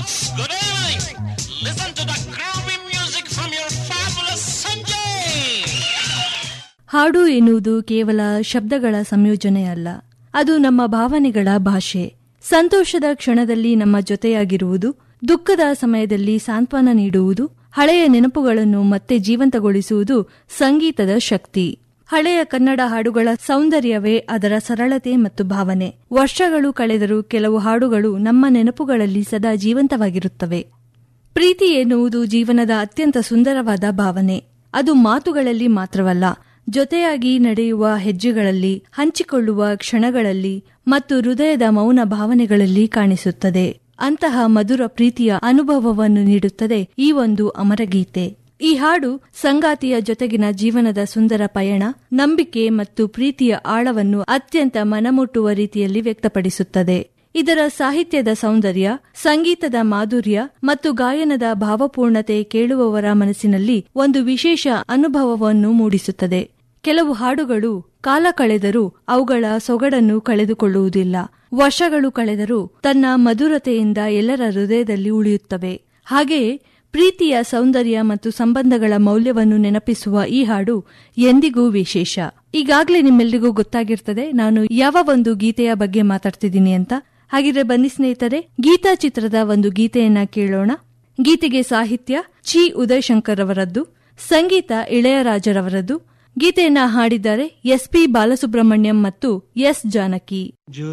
Folks, good evening. Listen to the groovy music from your fabulous Sanjay. ಹಾಡು ಎನ್ನುವುದು ಕೇವಲ ಶಬ್ದಗಳ ಸಂಯೋಜನೆಯಲ್ಲ ಅದು ನಮ್ಮ ಭಾವನೆಗಳ ಭಾಷೆ ಸಂತೋಷದ ಕ್ಷಣದಲ್ಲಿ ನಮ್ಮ ಜೊತೆಯಾಗಿರುವುದು ದುಃಖದ ಸಮಯದಲ್ಲಿ ಸಾಂತ್ವನ ನೀಡುವುದು ಹಳೆಯ ನೆನಪುಗಳನ್ನು ಮತ್ತೆ ಜೀವಂತಗೊಳಿಸುವುದು ಸಂಗೀತದ ಶಕ್ತಿ ಹಳೆಯ ಕನ್ನಡ ಹಾಡುಗಳ ಸೌಂದರ್ಯವೇ ಅದರ ಸರಳತೆ ಮತ್ತು ಭಾವನೆ ವರ್ಷಗಳು ಕಳೆದರೂ ಕೆಲವು ಹಾಡುಗಳು ನಮ್ಮ ನೆನಪುಗಳಲ್ಲಿ ಸದಾ ಜೀವಂತವಾಗಿರುತ್ತವೆ ಪ್ರೀತಿ ಎನ್ನುವುದು ಜೀವನದ ಅತ್ಯಂತ ಸುಂದರವಾದ ಭಾವನೆ ಅದು ಮಾತುಗಳಲ್ಲಿ ಮಾತ್ರವಲ್ಲ ಜೊತೆಯಾಗಿ ನಡೆಯುವ ಹೆಜ್ಜೆಗಳಲ್ಲಿ ಹಂಚಿಕೊಳ್ಳುವ ಕ್ಷಣಗಳಲ್ಲಿ ಮತ್ತು ಹೃದಯದ ಮೌನ ಭಾವನೆಗಳಲ್ಲಿ ಕಾಣಿಸುತ್ತದೆ ಅಂತಹ ಮಧುರ ಪ್ರೀತಿಯ ಅನುಭವವನ್ನು ನೀಡುತ್ತದೆ ಈ ಒಂದು ಅಮರಗೀತೆ ಈ ಹಾಡು ಸಂಗಾತಿಯ ಜೊತೆಗಿನ ಜೀವನದ ಸುಂದರ ಪಯಣ ನಂಬಿಕೆ ಮತ್ತು ಪ್ರೀತಿಯ ಆಳವನ್ನು ಅತ್ಯಂತ ಮನಮುಟ್ಟುವ ರೀತಿಯಲ್ಲಿ ವ್ಯಕ್ತಪಡಿಸುತ್ತದೆ ಇದರ ಸಾಹಿತ್ಯದ ಸೌಂದರ್ಯ ಸಂಗೀತದ ಮಾಧುರ್ಯ ಮತ್ತು ಗಾಯನದ ಭಾವಪೂರ್ಣತೆ ಕೇಳುವವರ ಮನಸ್ಸಿನಲ್ಲಿ ಒಂದು ವಿಶೇಷ ಅನುಭವವನ್ನು ಮೂಡಿಸುತ್ತದೆ ಕೆಲವು ಹಾಡುಗಳು ಕಾಲ ಕಳೆದರೂ ಅವುಗಳ ಸೊಗಡನ್ನು ಕಳೆದುಕೊಳ್ಳುವುದಿಲ್ಲ ವರ್ಷಗಳು ಕಳೆದರೂ ತನ್ನ ಮಧುರತೆಯಿಂದ ಎಲ್ಲರ ಹೃದಯದಲ್ಲಿ ಉಳಿಯುತ್ತವೆ ಹಾಗೆಯೇ ಪ್ರೀತಿಯ ಸೌಂದರ್ಯ ಮತ್ತು ಸಂಬಂಧಗಳ ಮೌಲ್ಯವನ್ನು ನೆನಪಿಸುವ ಈ ಹಾಡು ಎಂದಿಗೂ ವಿಶೇಷ ಈಗಾಗಲೇ ನಿಮ್ಮೆಲ್ಲರಿಗೂ ಗೊತ್ತಾಗಿರ್ತದೆ ನಾನು ಯಾವ ಒಂದು ಗೀತೆಯ ಬಗ್ಗೆ ಮಾತಾಡ್ತಿದ್ದೀನಿ ಅಂತ ಹಾಗಿದ್ರೆ ಬನ್ನಿ ಸ್ನೇಹಿತರೆ ಗೀತಾ ಚಿತ್ರದ ಒಂದು ಗೀತೆಯನ್ನ ಕೇಳೋಣ ಗೀತೆಗೆ ಸಾಹಿತ್ಯ ಚಿ ಉದಯಶಂಕರ್ ಅವರದ್ದು ಸಂಗೀತ ಇಳೆಯರಾಜರವರದ್ದು ಗೀತೆಯನ್ನ ಹಾಡಿದ್ದಾರೆ ಎಸ್ ಪಿ ಬಾಲಸುಬ್ರಹ್ಮಣ್ಯಂ ಮತ್ತು ಎಸ್ ಜಾನಕಿ